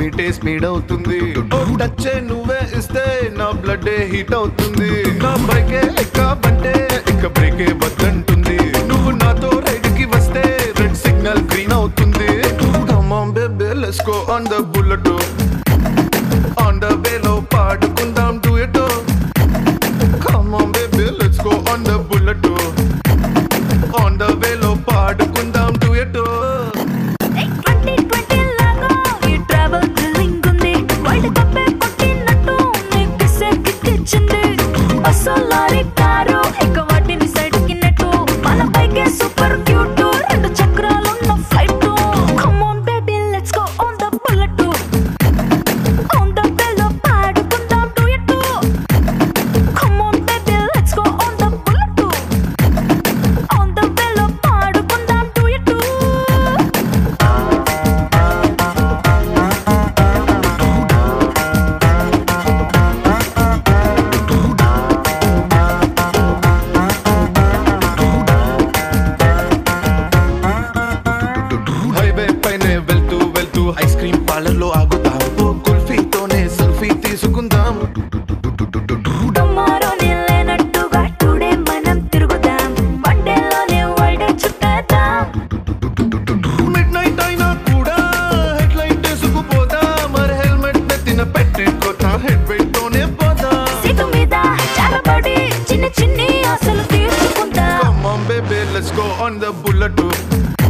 బీటే speed అవుతుంది touch నువ్వే ఇస్తే నా బ్లడ్ హీట్ అవుతుంది నా బైకే ఎక్కాబంటే ఇక బ్రేకే వద్దంటుంది నువ్వు నాతో రైడ్ కి వస్తే రెడ్ సిగ్నల్ గ్రీన్ అవుతుంది baby let's go on the bullet on the వేలో పాడుకుందాం duet come on baby let's go on the bullet on the వేలో పాడుకుందాం డూయట్ ట్వంటీ ట్వంటీ లాగా ఈ ట్రావెల్ థ్రిల్లింగ్ ఉంది వరల్డ్ కప్ కొట్టినట్టు నీకు సెక్కిచ్చింది బస్సు లారీ కారు ఇక వాటిని సైడ్ కిన్నట్టు మన బైకే సూపర్ క్యూట్ రెండు చక్రాలున్న flight come on baby let's go on the bullet on the బెల్లో పాడుకుందాం duet come on baby let's go on the bullet on the బెల్లో పాడుకుందాం డూయట్ హైవే పైనే వెళ్తూ వెళ్తూ ఐస్ క్రీమ్ పార్లర్ లో ఆగుతాం ఓ కుల్ఫీతోనే సెల్ఫీ తీసుకుందాం టుమారోనే లేనట్టుగా టుడే మనం తిరుగుదాం వన్డేలోనే వరల్డ్ చుట్టేద్దాం మిడ్ నైట్ అయినా కూడా హెడ్ లైట్ వేసుకుపోతా మరి హెల్మెట్ నెత్తిన పెట్టుకోతా హెడ్ వెయిట్ తోనే పోతా సీటు మీద చాలబడి చిన్న చిన్ని ఆశలు తీర్చుకుందాం Come on baby let's go on the bullet